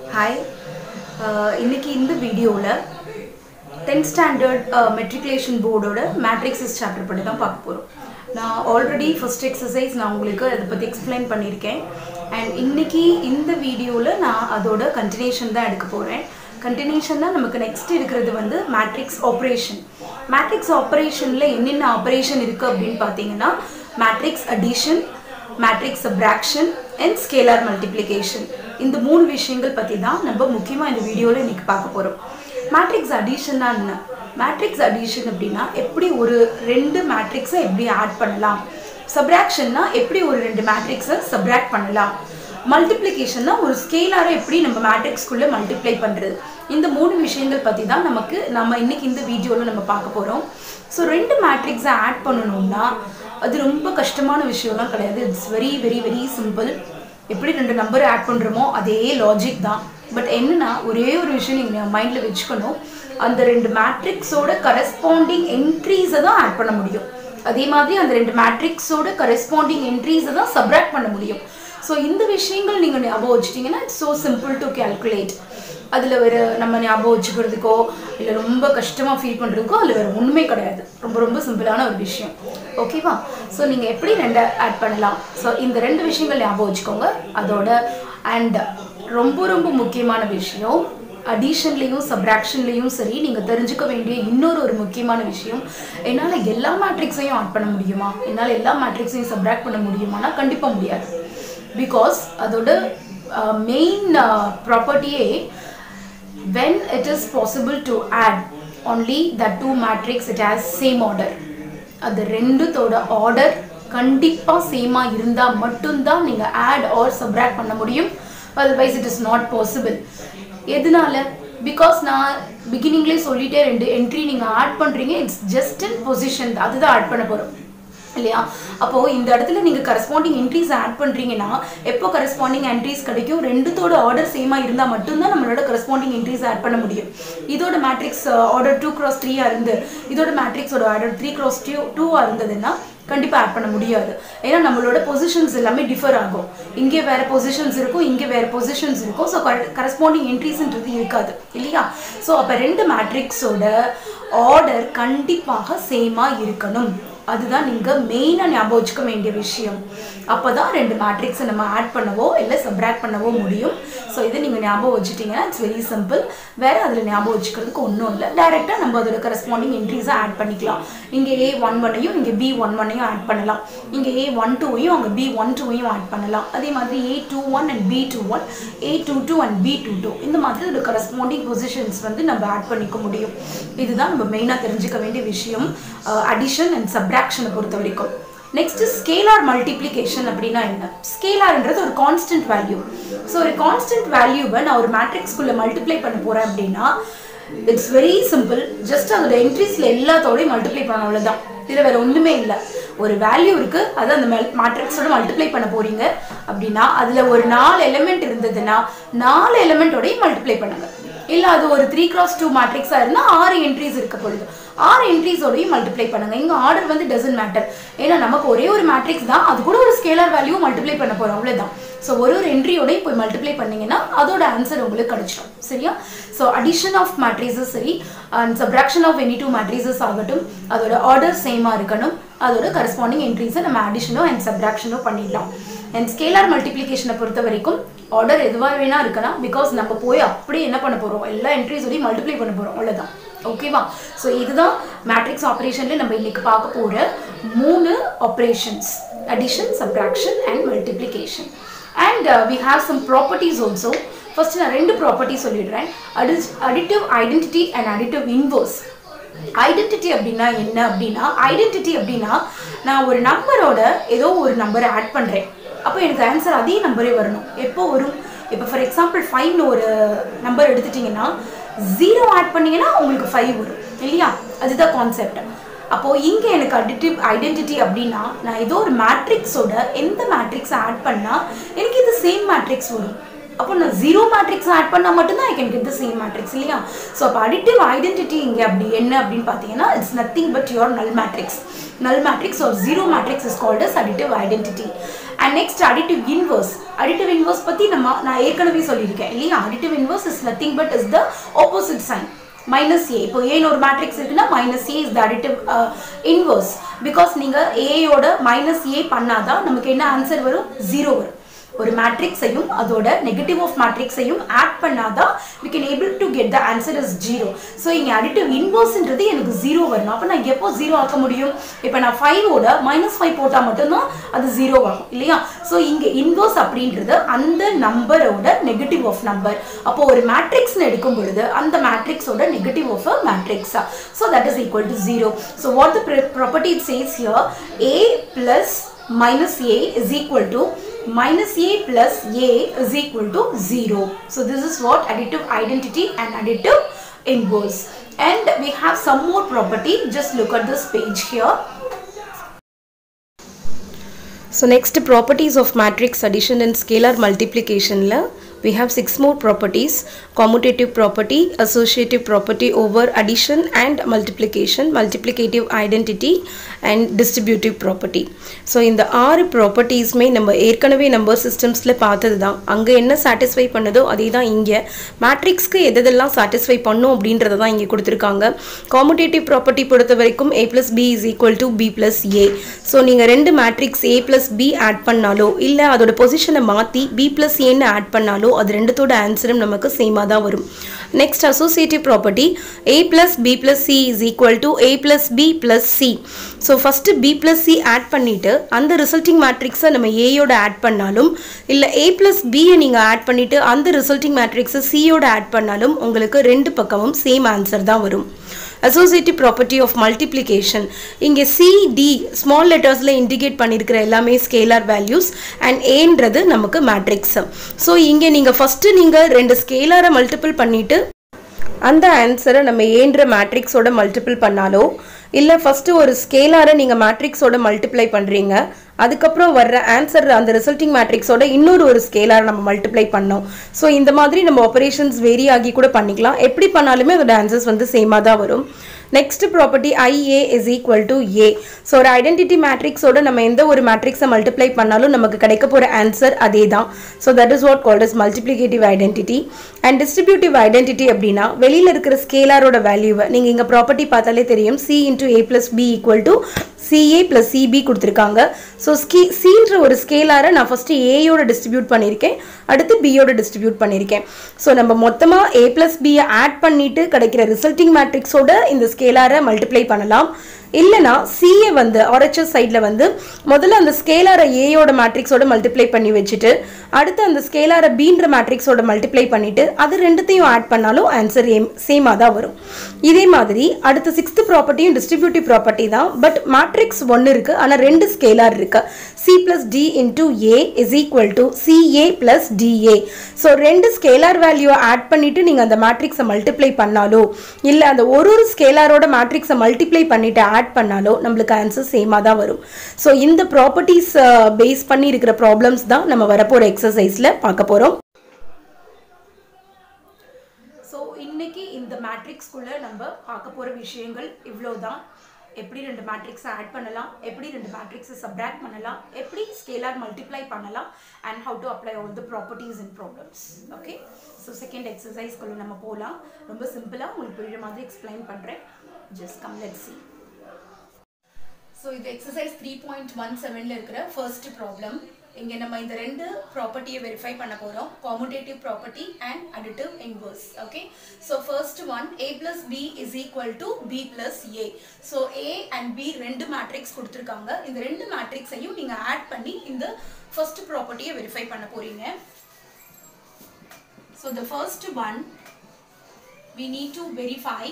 Hi இன்னைக்கு இந்த வீடியோவில் டென்த் ஸ்டாண்டர்ட் மெட்ரிகுலேஷன் போர்டோட மேட்ரிக்ஸஸ் சாப்டர் பற்றி தான் பார்க்க போகிறோம் நான் ஆல்ரெடி ஃபர்ஸ்ட் எக்ஸசைஸ் நான் உங்களுக்கு அதை பற்றி எக்ஸ்பிளைன் பண்ணியிருக்கேன் அண்ட் இன்னைக்கு இந்த வீடியோவில் நான் அதோட கண்டினியூஷன் தான் எடுக்க போகிறேன் கண்டினியூஷன் தான் நமக்கு நெக்ஸ்ட் இருக்கிறது வந்து மேட்ரிக்ஸ் ஆப்ரேஷன் மேட்ரிக்ஸ் ஆப்ரேஷனில் என்னென்ன ஆப்ரேஷன் இருக்குது அப்படின்னு பார்த்தீங்கன்னா matrix addition matrix subtraction and scalar multiplication இந்த மூணு விஷயங்கள் பற்றி தான் நம்ம முக்கியமாக இந்த வீடியோவில் இன்னைக்கு பார்க்க போகிறோம் மேட்ரிக்ஸ் அடிஷன்னா என்ன மேட்ரிக்ஸ் அடிஷன் அப்படின்னா எப்படி ஒரு ரெண்டு மேட்ரிக்ஸை எப்படி ஆட் பண்ணலாம் சப்ராக்ஷன்னா எப்படி ஒரு ரெண்டு மேட்ரிக்ஸை சப்ராக்ட் பண்ணலாம் மல்டிப்ளிகேஷன்னா ஒரு ஸ்கேலாரை எப்படி நம்ம மேட்ரிக்ஸ்குள்ளே மல்டிப்ளை பண்ணுறது இந்த மூணு விஷயங்கள் பற்றி தான் நமக்கு நம்ம இன்னைக்கு இந்த வீடியோவில் நம்ம பார்க்க போகிறோம் ஸோ ரெண்டு மேட்ரிக்ஸை ஆட் பண்ணணும்னா அது ரொம்ப கஷ்டமான விஷயம்லாம் கிடையாது it's very very very simple எப்படி ரெண்டு நம்பரை ஆட் பண்ணுறோமோ அதே லாஜிக் தான் பட் என்னன்னா ஒரே ஒரு விஷயம் நீங்கள் மைண்டில் வச்சுக்கணும் அந்த ரெண்டு மேட்ரிக்ஸோட கரஸ்பாண்டிங் என்ட்ரீஸை தான் ஆட் பண்ண முடியும் அதே மாதிரி அந்த ரெண்டு மேட்ரிக்ஸோட கரஸ்பாண்டிங் என்ட்ரீஸை தான் சப்ராக்ட் பண்ண முடியும் ஸோ இந்த விஷயங்கள் நீங்கள் ஞாபகம் வச்சுட்டிங்கன்னா it's so simple to calculate அதில் வேறு நம்ம ஞாபகம் வச்சுக்கிறதுக்கோ இல்லை ரொம்ப கஷ்டமாக ஃபீல் பண்ணுறதுக்கோ அதில் வேறு ஒன்றுமே கிடையாது ரொம்ப ரொம்ப சிம்பிளான ஒரு விஷயம் ஓகேவா ஸோ நீங்கள் எப்படி ரெண்டை ஆட் பண்ணலாம் ஸோ இந்த ரெண்டு விஷயங்கள் ஞாபகம் வச்சுக்கோங்க அதோட அண்ட் ரொம்ப ரொம்ப முக்கியமான விஷயம் அடிஷன்லேயும் சப்ராக்ஷன்லேயும் சரி நீங்கள் தெரிஞ்சுக்க வேண்டிய இன்னொரு ஒரு முக்கியமான விஷயம் என்னால் எல்லா மேட்ரிக்ஸையும் ஆட் பண்ண முடியுமா என்னால் எல்லா மேட்ரிக்ஸையும் சப்ராக்ட் பண்ண முடியுமானா கண்டிப்பாக முடியாது பிகாஸ் அதோட மெயின் ப்ராப்பர்ட்டியே when it is possible to add only that two matrix it has same order அது ரெண்டுத்தோட ஆர்டர் கண்டிப்பாக சேமாக இருந்தால் மட்டும்தான் நீங்கள் ஆட் ஆர் சப்ராக்ட் பண்ண முடியும் otherwise it is not possible எதனால பிகாஸ் நான் பிகினிங்லேயே சொல்லிட்டே ரெண்டு என்ட்ரி நீங்கள் ஆட் பண்ணுறீங்க இட்ஸ் ஜஸ்ட் இன் பொசிஷன் அதுதான் ஆட் பண்ண போகிறோம் இல்லையா அப்போ இந்த இடத்துல நீங்க கரஸ்பாண்டிங் என்ட்ரிஸ் ஆட் பண்றீங்கன்னா எப்போ கரஸ்பாண்டிங் என்ட்ரிஸ் கிடைக்கும் ரெண்டுத்தோட ஆர்டர் சேமா இருந்தா மட்டும்தான் நம்மளோட கரஸ்பாண்டிங் என்ட்ரிஸ் ஆட் பண்ண முடியும் இதோட மேட்ரிக்ஸ் ஆர்டர் டூ கிராஸ் த்ரீயா இருந்து இதோட மேட்ரிக்ஸோட ஆர்டர் த்ரீ கிராஸ் டூ டூவா இருந்ததுன்னா கண்டிப்பாக ஆட் பண்ண முடியாது ஏன்னா நம்மளோட பொசிஷன்ஸ் எல்லாமே டிஃபர் ஆகும் இங்கே வேற பொசிஷன்ஸ் இருக்கும் இங்கே வேற பொசிஷன்ஸ் இருக்கும் ஸோ கரஸ்பாண்டிங் என்ட்ரிஸ்ன்றது இருக்காது இல்லையா ஸோ அப்போ ரெண்டு மேட்ரிக்ஸோட ஆர்டர் கண்டிப்பாக சேமாக இருக்கணும் அதுதான் நீங்கள் மெயினாக ஞாபகம் வச்சுக்க வேண்டிய விஷயம் அப்போ தான் ரெண்டு மேட்ரிக்ஸை நம்ம ஆட் பண்ணவோ இல்லை சப்ராக்ட் பண்ணவோ முடியும் ஸோ இதை நீங்கள் ஞாபகம் வச்சுட்டிங்கன்னா இட்ஸ் வெரி சிம்பிள் வேறு அதில் ஞாபகம் வச்சுக்கிறதுக்கு ஒன்றும் இல்லை டைரெக்டாக நம்ம அதோட கரஸ்பாண்டிங் என்ட்ரிஸை ஆட் பண்ணிக்கலாம் இங்கே ஏ ஒன் ஒன்னையும் இங்கே பி ஒன் ஒன்னையும் ஆட் பண்ணலாம் இங்கே ஏ ஒன் டூவையும் அங்கே பி ஒன் டூவையும் ஆட் பண்ணலாம் அதே மாதிரி a two one and b two one a two two and b two two இந்த மாதிரி ஒரு கரஸ்பாண்டிங் பொசிஷன்ஸ் வந்து நம்ம ஆட் பண்ணிக்க முடியும் இதுதான் நம்ம மெயினாக தெரிஞ்சுக்க வேண்டிய விஷயம் அடிஷன் அண்ட் சப்ராக்ஷனை பொறுத்த வரைக்கும் நெக்ஸ்ட் ஸ்கேலார் மல்டிப்ளிகேஷன் அப்படின்னா என்ன ஸ்கேலார்ன்றது ஒரு கான்ஸ்டன்ட் வேல்யூ ஸோ ஒரு கான்ஸ்டன்ட் வேல்யூவை நான் ஒரு மேட்ரிக்ஸ்குள்ளே மல்டிப்ளை பண்ண போகிறேன் அப்படின்னா இட்ஸ் வெரி சிம்பிள் ஜஸ்ட் அதோட என்ட்ரிஸில் எல்லாத்தோடையும் மல்டிப்ளை பண்ண அவ்வளோதான் இதில் வேறு ஒன்றுமே இல்லை ஒரு வேல்யூ இருக்குது அதை அந்த மேட்ரிக்ஸோட மல்டிப்ளை பண்ண போகிறீங்க அப்படின்னா அதில் ஒரு நாலு எலிமெண்ட் இருந்ததுன்னா நாலு எலிமெண்ட்டோடையும் மல்டிப்ளை பண்ணுங்க இல்லை அது ஒரு த்ரீ கிராஸ் டூ மேட்ரிக்ஸாக இருந்தால் ஆறு என்ட்ரிஸ் இருக்க பொழுது ஆறு என்ட்ரிஸோடையும் மல்டிப்ளை பண்ணுங்க இங்கே ஆர்டர் வந்து டசன்ட் மேட்டர் ஏன்னா நமக்கு ஒரே ஒரு மேட்ரிக்ஸ் தான் அது கூட ஒரு ஸ்கேலர் வேல்யூ மல்டிப்ளை பண்ண போகிறோம் அவ்வளோதான் ஸோ ஒரு ஒரு என்ட்ரியோடையும் போய் மல்டிப்ளை பண்ணீங்கன்னா அதோட ஆன்சர் உங்களுக்கு கிடைச்சிடும் சரியா ஸோ அடிஷன் ஆஃப் மேட்ரிசஸ் சரி and subtraction of any two matrices ஆகட்டும் அதோட ஆர்டர் சேமாக இருக்கணும் அதோட கரஸ்பாண்டிங் என்ட்ரிஸை நம்ம அடிஷனோ அண்ட் சப்ராக்ஷனோ பண்ணிடலாம் அண்ட் ஸ்கேலார் மல்டிப்ளிகேஷனை பொறுத்த வரைக்கும் ஆர்டர் எதுவாக வேணா இருக்கலாம் பிகாஸ் நம்ம போய் அப்படியே என்ன பண்ண போகிறோம் எல்லா என்ட்ரிஸோடையும் மல்டிப்ளை பண்ண போகிறோம் அவ்வளோதான் ஓகேவா ஸோ இதுதான் மேட்ரிக்ஸ் ஆப்ரேஷனில் நம்ம இன்னைக்கு பார்க்க போகிற மூணு operations addition subtraction and multiplication and we have some properties also first நான் ரெண்டு ப்ராப்பர்ட்டி சொல்லிடுறேன் அடி additive identity and additive inverse identity அப்படின்னா என்ன அப்படின்னா ஐடென்டிட்டி அப்படின்னா நான் ஒரு நம்பரோட ஏதோ ஒரு நம்பரை ஆட் பண்ணுறேன் அப்போ எனக்கு ஆன்சர் அதே நம்பரே வரணும் எப்போ வரும் இப்போ ஃபார் எக்ஸாம்பிள் ஃபைவ்னு ஒரு நம்பர் எடுத்துட்டிங்கன்னா ஜீரோ ஆட் பண்ணிங்கன்னா உங்களுக்கு ஃபைவ் வரும் இல்லையா அதுதான் கான்செப்ட் அப்போது இங்கே எனக்கு அடிட்டிவ் ஐடென்டிட்டி அப்படின்னா நான் ஏதோ ஒரு மேட்ரிக்ஸோட எந்த மேட்ரிக்ஸை ஆட் பண்ணால் எனக்கு இது சேம் மேட்ரிக்ஸ் வரும் அப்போ நான் ஜீரோ மேட்ரிக்ஸ் ஆட் பண்ணால் மட்டும்தான் I can get the same matrix இல்லையா ஸோ அப்போ அடிட்டிவ் ஐடென்டிட்டி இங்கே அப்படி என்ன அப்படின்னு பார்த்தீங்கன்னா it's nothing but your null matrix null matrix or zero matrix is called as additive identity and next additive inverse additive inverse பற்றி நம்ம நான் ஏற்கனவே சொல்லியிருக்கேன் இல்லையா additive inverse is nothing but is the opposite sign minus A இப்போ ஏன்னு ஒரு matrix இருக்குன்னா minus A is the additive inverse because நீங்கள் ஏயோட மைனஸ் ஏ பண்ணாதான் நமக்கு என்ன ஆன்சர் வரும் ஜீரோ வரும் ஒரு மேட்ரிக்ஸையும் அதோட நெகட்டிவ் ஆஃப் மேட்ரிக்ஸையும் ஆட் பண்ணாதான் we can able to get the answer is zero so இங்கே அடிட்டிவ் இன்வர்ஸ்ன்றது எனக்கு ஜீரோ வரணும் அப்போ நான் எப்போ ஜீரோ ஆக்க முடியும் இப்போ நான் ஃபைவோட மைனஸ் ஃபைவ் போட்டால் மட்டும்தான் அது ஜீரோ ஆகும் இல்லையா ஸோ இங்கே இன்வர்ஸ் அப்படின்றது அந்த நம்பரோட நெகட்டிவ் ஆஃப் நம்பர் அப்போ ஒரு மேட்ரிக்ஸ்னு எடுக்கும் பொழுது அந்த மேட்ரிக்ஸோட நெகட்டிவ் ஆஃப் அ மேட்ரிக்ஸா so that is equal to zero so what the property it says here A plus minus a is equal to minus a plus a is equal to 0. So this is what additive identity and additive inverse. And we have some more property. Just look at this page here. So next properties of matrix addition and scalar multiplication la we have six more properties commutative property associative property over addition and multiplication multiplicative identity and distributive property so இந்த ஆறு ப்ராப்பர்ட்டிஸ்மே நம்ம ஏற்கனவே number சிஸ்டம்ஸில் பார்த்தது தான் அங்கே என்ன satisfy பண்ணுதோ அதே தான் இங்கே மேட்ரிக்ஸ்க்கு எதெல்லாம் சாட்டிஸ்ஃபை பண்ணும் அப்படின்றத தான் இங்கே கொடுத்துருக்காங்க காமுடேட்டிவ் ப்ராப்பர்ட்டி பொறுத்த வரைக்கும் A plus B is equal to B plus A so நீங்கள் ரெண்டு matrix A plus B add பண்ணாலோ இல்லை அதோட பொசிஷனை மாற்றி பி ப்ளஸ் ஏன்னு ஆட் பண்ணாலோ அது ரெண்டுத்தோட ஆன்சரும் நமக்கு சேமாக தான் வரும் next associative property A plus B plus C is equal to A plus B plus C so first B plus C add பண்ணிவிட்டு அந்த ரிசல்ட்டிங் மேட்ரிக்ஸை நம்ம ஏயோட ஆட் பண்ணாலும் இல்லை ஏ ப்ளஸ் பியை நீங்கள் ஆட் பண்ணிவிட்டு அந்த ரிசல்ட்டிங் மேட்ரிக்ஸை சியோட ஆட் பண்ணாலும் உங்களுக்கு ரெண்டு பக்கமும் சேம் ஆன்சர் தான் வரும் அசோசியேட்டிவ் ப்ராப்பர்ட்டி ஆஃப் மல்டிப்ளிகேஷன் இங்கே சிடி ஸ்மால் லெட்டர்ஸில் இண்டிகேட் பண்ணியிருக்கிற எல்லாமே ஸ்கேலார் வேல்யூஸ் அண்ட் ஏன்றது நமக்கு மேட்ரிக்ஸ் ஸோ இங்கே நீங்கள் ஃபஸ்ட்டு நீங்கள் ரெண்டு ஸ்கேலாரை மல்டிபிள் பண்ணிவிட்டு அந்த ஆன்சரை நம்ம ஏன்ற மேட்ரிக்ஸோட மல்டிபிள் பண்ணாலோ இல்லை ஃபஸ்ட்டு ஒரு ஸ்கேலாரை நீங்கள் மேட்ரிக்ஸோட மல்டிப்ளை பண்ணுறீங்க அதுக்கப்புறம் வர்ற ஆன்சர் அந்த ரிசல்ட்டிங் மேட்ரிக்ஸோட இன்னொரு ஒரு ஸ்கேலார் நம்ம மல்டிப்ளை பண்ணோம் ஸோ இந்த மாதிரி நம்ம ஆப்ரேஷன்ஸ் வேரி ஆகி கூட பண்ணிக்கலாம் எப்படி பண்ணாலுமே அதோட ஆன்சர்ஸ் வந்து சேமாக தான் வரும் next property IA is equal to A so ஒரு ஐடென்டிட்டி மேட்ரிக்ஸோட நம்ம எந்த ஒரு மேட்ரிக்ஸை மல்டிப்ளை பண்ணாலும் நமக்கு கிடைக்க போகிற ஆன்சர் அதே தான் so that is what called as multiplicative identity and distributive identity அப்படின்னா வெளியில் இருக்கிற ஸ்கேலாரோட வேல்யூவை நீங்கள் இங்கே ப்ராப்பர்ட்டி பார்த்தாலே தெரியும் C into A plus B equal to CA plus CB கொடுத்துருக்காங்க ஸோ ஸ்கீ சீன்ற ஒரு ஸ்கேலாரை நான் ஃபஸ்ட்டு ஏயோட டிஸ்ட்ரிபியூட் பண்ணியிருக்கேன் அடுத்து பியோட டிஸ்ட்ரிபியூட் பண்ணியிருக்கேன் ஸோ நம்ம மொத்தமாக ஏ ப்ளஸ் பியை ஆட் பண்ணிட்டு கிடைக்கிற ரிசல்ட்டிங் மேட்ரிக்ஸோட இந்த ஸ்கேலாரை மல்டிப்ளை பண்ணலாம் இல்லைனா சிஏ வந்து ஆர்ஹெச்எஸ் சைடில் வந்து முதல்ல அந்த ஸ்கேலாரை ஏயோட மேட்ரிக்ஸோட மல்டிப்ளை பண்ணி வச்சுட்டு அடுத்து அந்த ஸ்கேலாரை பீன்ற மேட்ரிக்ஸோட மல்டிப்ளை பண்ணிட்டு அது ரெண்டுத்தையும் ஆட் பண்ணாலும் ஆன்சர் ஏம் சேமாக தான் வரும் இதே மாதிரி அடுத்த சிக்ஸ்த் ப்ராப்பர்ட்டியும் டிஸ்ட்ரிபியூட்டிவ் ப்ராப்பர்ட்டி தான் பட் மேட்ரிக்ஸ் ஒன்று இருக்குது ஆனால் ரெண்டு ஸ்கேலார் இருக்கு C plus D into A is equal to CA plus DA so ரெண்டு ஸ்கேலார் வேல்யூவை ஆட் பண்ணிட்டு நீங்கள் அந்த மேட்ரிக்ஸை மல்டிப்ளை பண்ணாலோ இல்லை அந்த ஒரு ஒரு ஸ்கேலாரோட மேட்ரிக்ஸை மல்டிப்ளை பண்ணிட்டு ஆட் பண்ணாலோ நம்மளுக்கு ஆன்சர் சேமாக தான் வரும் ஸோ இந்த ப்ராப்பர்ட்டிஸ் பேஸ் பண்ணி இருக்கிற ப்ராப்ளம்ஸ் தான் நம்ம வரப்போகிற எக்ஸசைஸில் பார்க்க போகிறோம் ஸோ இன்னைக்கு இந்த மேட்ரிக்ஸ்குள்ளே நம்ம பார்க்க போகிற விஷயங்கள் இவ்வளோ தான் எப்படி ரெண்டு மேட்ரிக்ஸை ஆட் பண்ணலாம் எப்படி ரெண்டு மேட்ரிக்ஸை சப்ராக்ட் பண்ணலாம் எப்படி ஸ்கேலார் மல்டிப்ளை பண்ணலாம் and how to apply all the properties and problems okay so second எக்ஸசைஸ்க்குள்ளே நம்ம போகலாம் ரொம்ப சிம்பிளாக உங்களுக்கு புரியுற மாதிரி எக்ஸ்பிளைன் பண்ணுறேன் just come let see so இது எக்ஸசைஸ் த்ரீ பாயிண்ட் ஒன் செவனில் இருக்கிற ஃபர்ஸ்ட் ப்ராப்ளம் இங்கே நம்ம இந்த ரெண்டு ப்ராப்பர்ட்டியை வெரிஃபை பண்ண போகிறோம் commutative property and additive inverse okay so first one A plus B is equal to B plus A so A and B ரெண்டு மேட்ரிக்ஸ் கொடுத்துருக்காங்க இந்த ரெண்டு மேட்ரிக்ஸையும் நீங்கள் ஆட் பண்ணி இந்த ஃபர்ஸ்ட் ப்ராப்பர்ட்டியை வெரிஃபை பண்ண போகிறீங்க so the first one we need to verify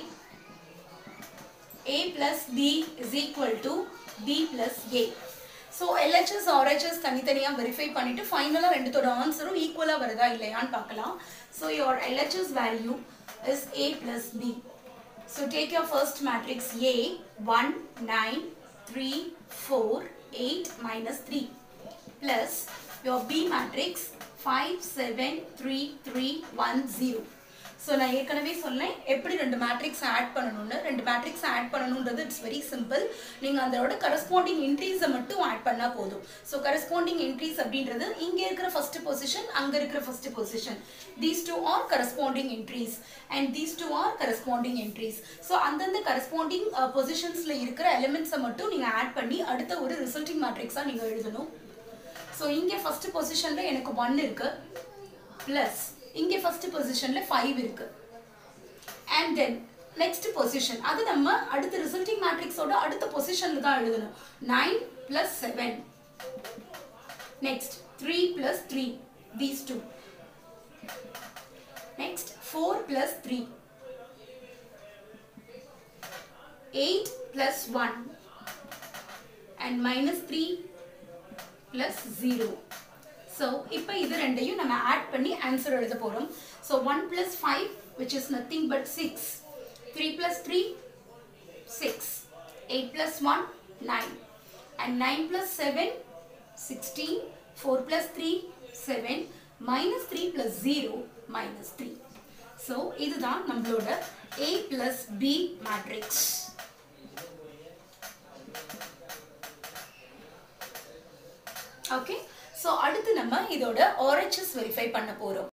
a plus b is equal to b plus a so LHS RHS தனித்தனியாக வெரிஃபை பண்ணிட்டு ஃபைனலாக ரெண்டுத்தோட ஆன்சரும் ஈக்குவலாக வருதா இல்லையான்னு பார்க்கலாம் so your LHS value is A plus B so take your first matrix A one nine three four eight minus three plus your B matrix five seven three three one zero so நான் ஏற்கனவே சொன்னேன் எப்படி ரெண்டு matrix add பண்ணணும்னு ரெண்டு matrix add பண்ணணுன்றது it's very simple நீங்கள் அதோட கரஸ்பாண்டிங் என்ட்ரீஸை மட்டும் ஆட் பண்ணால் போதும் ஸோ கரஸ்பாண்டிங் என்ட்ரீஸ் அப்படின்றது இங்கே இருக்கிற ஃபர்ஸ்ட் பொசிஷன் அங்கே இருக்கிற first position these two are corresponding entries and these two are corresponding entries so அந்தந்த கரஸ்பாண்டிங் பொசிஷன்ஸில் இருக்கிற எலிமெண்ட்ஸை மட்டும் நீங்கள் ஆட் பண்ணி அடுத்த ஒரு ரிசல்ட்டிங் மேட்ரிக்ஸாக நீங்கள் எழுதணும் ஸோ இங்கே ஃபர்ஸ்ட் பொசிஷனில் எனக்கு ஒன் இருக்கு ப்ளஸ் இங்கே ஃபர்ஸ்ட் பொசிஷனில் ஃபைவ் இருக்கு அண்ட் தென் நெக்ஸ்ட் பொசிஷன் அது நம்ம அடுத்த ரிசல்ட்டிங் மேட்ரிக்ஸோட அடுத்த பொசிஷனில் தான் எழுதணும் nine plus seven next three plus three these two next four plus three eight plus one and minus three plus zero so இப்போ இது ரெண்டையும் நம்ம ஆட் பண்ணி ஆன்சர் எழுத போகிறோம் so one plus five which is nothing but six three plus three six eight plus one nine and nine plus seven sixteen four plus three seven minus three plus zero minus three so இதுதான் நம்மளோட ஏ plus B matrix okay so அடுத்து நம்ம இதோட RHS verify பண்ண போகிறோம்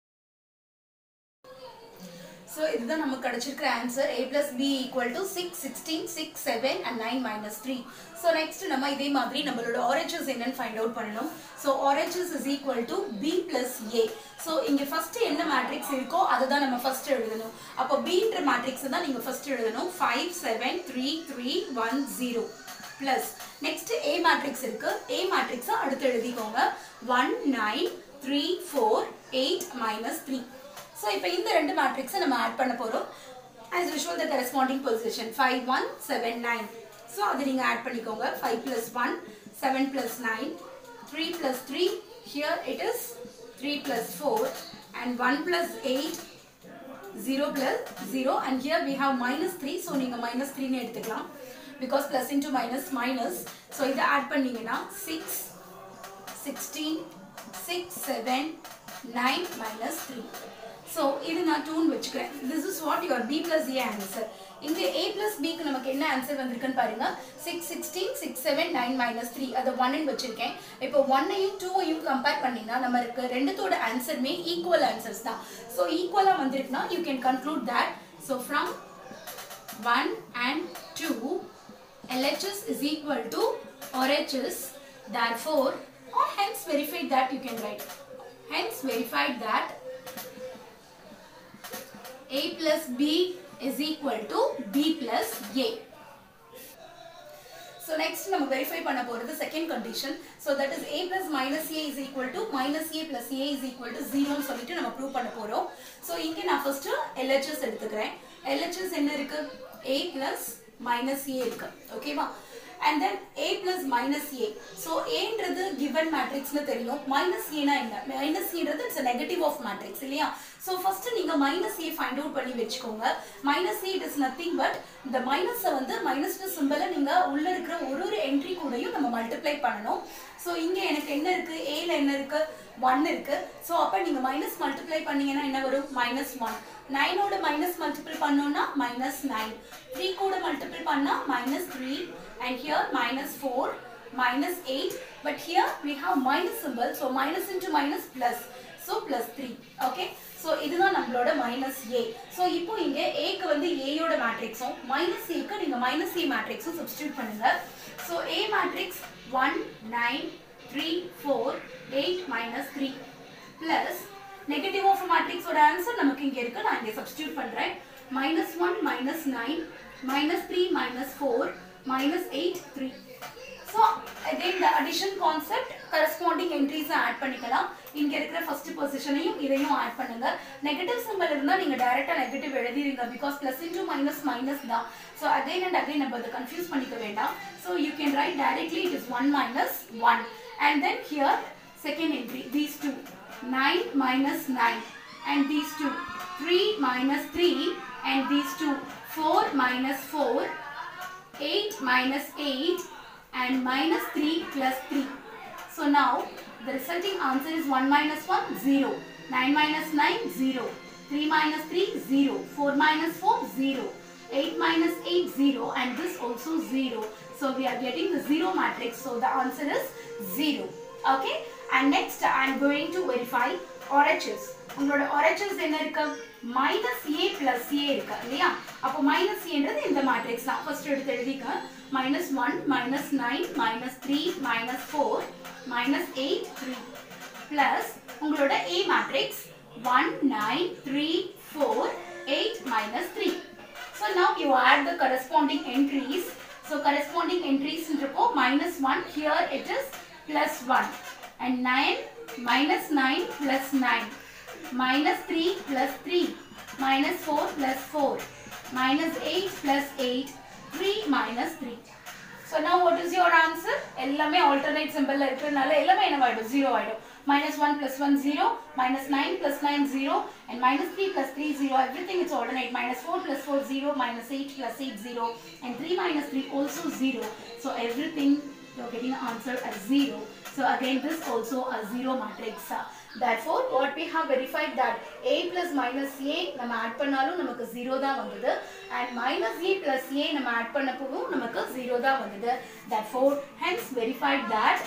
so இதுதான் நமக்கு கிடைச்சிருக்கிற answer A plus B equal to six sixteen six seven and nine minus three so next நம்ம இதே மாதிரி நம்மளோட ஆர்ஹெச்எஸ் என்னன்னு ஃபைண்ட் அவுட் பண்ணணும் so RHS is equal to B plus A so இங்கே ஃபர்ஸ்ட் என்ன மேட்ரிக்ஸ் இருக்கோ அதை தான் நம்ம ஃபர்ஸ்ட் எழுதணும் அப்போ பின்ற மேட்ரிக்ஸ் தான் நீங்கள் ஃபர்ஸ்ட் எழுதணும் five seven three three one zero plus next A matrix இருக்கு ஏ மேட்ரிக்ஸ் அடுத்து எழுதிக்கோங்க one nine three four eight minus three so இப்போ இந்த ரெண்டு மேட்ரிக்ஸை நம்ம ஆட் பண்ண போகிறோம் as usual the corresponding position five one seven nine so அது நீங்கள் ஆட் பண்ணிக்கோங்க five plus one seven plus nine three plus three here it is three plus four and one plus eight zero plus zero and here we have minus three so நீங்கள் minus த்ரீன்னு எடுத்துக்கலாம் because plus into minus minus so இதை add பண்ணீங்கன்னா six sixteen six seven nine minus three so இது நான் டூன் வச்சுக்கிறேன் this is what your B plus A answer இங்கே ஏ பிளஸ் பிக்கு நமக்கு என்ன ஆன்சர் வந்திருக்குன்னு பாருங்க six sixteen six seven nine minus three அதை ஒன்னு வச்சிருக்கேன் இப்போ ஒன்னையும் டூவையும் கம்பேர் பண்ணிங்கன்னா நம்மளுக்கு ரெண்டுத்தோட ஆன்சருமே ஈக்குவல் ஆன்சர்ஸ் தான் ஸோ ஈக்குவலாக வந்திருக்குன்னா you can conclude that so from one and two LHS is equal to RHS. Therefore, or hence verified that you can write. Hence verified that A plus B is equal to B plus A. So next நம்ம verify பண்ண போறது second condition. So that is A plus minus A is equal to minus A plus A is equal to 0 னு சொல்லிட்டு நம்ம prove பண்ண போறோம். So இங்க நான் first LHS எடுத்துக்கிறேன். LHS என்ன இருக்கு? A plus minus A இருக்கு. ஓகேவா? and then a plus minus a so a ன்றது given matrixனு தெரியும் minus a னா என்ன minus a ன்றது it's a negative of matrix இல்லையா so first நீங்க minus a find out பண்ணி வெச்சுக்கோங்க minus a it is nothing but இந்த minus வந்து minus சிம்பலை நீங்க உள்ள இருக்கிற ஒரு ஒரு என்ட்ரி கூடயும் நம்ம மல்டிப்ளை பண்ணணும் ஸோ இங்கே எனக்கு என்ன இருக்கு ஏல என்ன இருக்கு ஒன் இருக்கு ஸோ அப்போ நீங்க மைனஸ் மல்டிப்ளை பண்ணீங்கன்னா என்ன வரும் மைனஸ் ஒன் நைனோட மைனஸ் மல்டிபிள் பண்ணோம்னா மைனஸ் நைன் த்ரீ கூட மல்டிபிள் பண்ணா minus three and here minus four minus eight but here we have minus simple so minus into minus plus so plus three okay so இதுதான் நம்மளோட minus ஏ so இப்போ இங்க ஏக்கு வந்து ஏயோட மேட்ரிக்ஸும் minus ஏக்கு நீங்க மைனஸ் ஏ மேட்ரிக்ஸும் சப்ஸ்டியூட் பண்ணுங்க so A matrix one nine three four eight minus three plus negative of மேட்ரிக்ஸோட ஆன்சர் நமக்கு இங்க இருக்கு நான் இங்க சப்ஸ்டியூட் பண்றேன் minus one minus nine minus three minus four minus eight three so again the addition concept corresponding entries add பண்ணிக்கலாம் இங்க இருக்கிற ஃபர்ஸ்ட் பொசிஷனையும் இதையும் ஆட் பண்ணுங்க நெகட்டிவ் சிம்பிள் இருந்தால் நீங்க டைரக்டா நெகட்டிவ் எழுதிருங்க because plus into minus minus தான் ஸோ அகைன் அண்ட் அகைன் நம்ம அதை கன்ஃபியூஸ் பண்ணிக்க வேண்டாம் so you can write directly it is one minus one and then here second entry these two nine minus nine and these two three minus three and these two four minus four 8 minus 8 and minus 3 plus 3. So now The resulting answer is 1 minus 1, 0. 9 minus 9, 0. 3 minus 3, 0. 4 minus 4, 0. 8 minus 8, 0. And this also 0. So we are getting the 0 matrix. So the answer is 0. Okay. And next I am going to verify RHS. உங்களோட RHS என்ன இருக்கு minus A plus A இருக்கு இல்லையா அப்போ minus ஏன்றது இந்த matrix தான் first எடுத்து எழுதிக்க minus one minus nine minus three minus four minus eight three plus உங்களோட A matrix one nine three four eight minus three so now you add the corresponding entries so corresponding என்ட்ரிஸ்ன்றப்போ minus one here it is plus one and nine minus nine plus nine minus 3 plus 3 minus 4 plus 4 minus 8 plus 8 3 minus 3 so now what is your answer எல்லாமே alternate symbol ல இருக்கிறதுனால எல்லாமே என்னவாயிடும் 0 ஆயிடும் minus 1 plus 1 0 minus 9 plus 9 0 and minus 3 plus 3 0 everything is alternate minus 4 plus 4 0 minus 8 plus 8 0 and 3 minus 3 also 0 so everything you're getting the answer as 0 so again this also a 0 matrix therefore what we have verified that a plus minus a நம்ம add பண்ணாலும் நமக்கு 0 தான் வந்தது and minus a plus a நம்ம add பண்ணப்பவும் நமக்கு 0 தான் வந்தது therefore hence verified that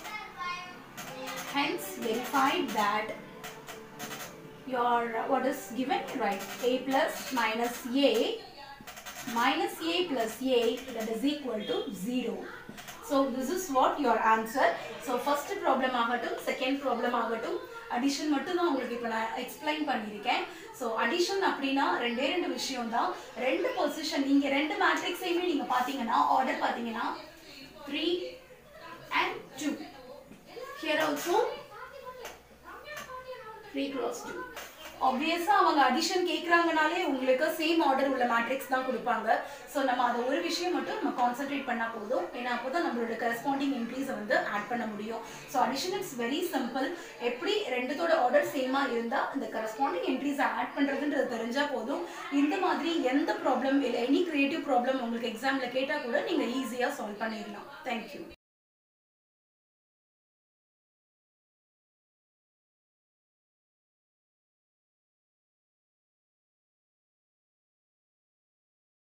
hence verified that your what is given right a plus minus a minus a plus a that is equal to 0 so this is what your answer so first problem ஆகட்டும் second problem ஆகட்டும் addition மட்டும் தான் உங்களுக்கு இப்போ நான் explain பண்ணியிருக்கேன் so addition அப்படின்னா ரெண்டே ரெண்டு விஷயம் தான் ரெண்டு பொசிஷன் நீங்கள் ரெண்டு மேட்ரிக்ஸையுமே நீங்கள் பார்த்தீங்கன்னா ஆர்டர் பார்த்தீங்கன்னா three and two here also three cross two ஆப்வியஸாக அவங்க அடிஷன் கேட்குறாங்கனாலே உங்களுக்கு சேம் ஆர்டர் உள்ள மேட்ரிக்ஸ் தான் கொடுப்பாங்க ஸோ நம்ம அதை ஒரு விஷயம் மட்டும் நம்ம கான்சென்ட்ரேட் பண்ணால் போதும் ஏன்னா அப்போ தான் நம்மளோட கரஸ்பாண்டிங் என்ட்ரிஸை வந்து ஆட் பண்ண முடியும் so addition it's very simple எப்படி ரெண்டுத்தோட ஆர்டர் சேமாக இருந்தால் இந்த கரஸ்பாண்டிங் என்ட்ரிஸை ஆட் பண்ணுறதுன்றது தெரிஞ்சால் போதும் இந்த மாதிரி எந்த ப்ராப்ளம் இல்லை எனி கிரியேட்டிவ் ப்ராப்ளம் உங்களுக்கு எக்ஸாமில் கேட்டால் கூட நீங்கள் ஈஸியாக சால்வ் பண்ணிடலாம் தேங்க்யூ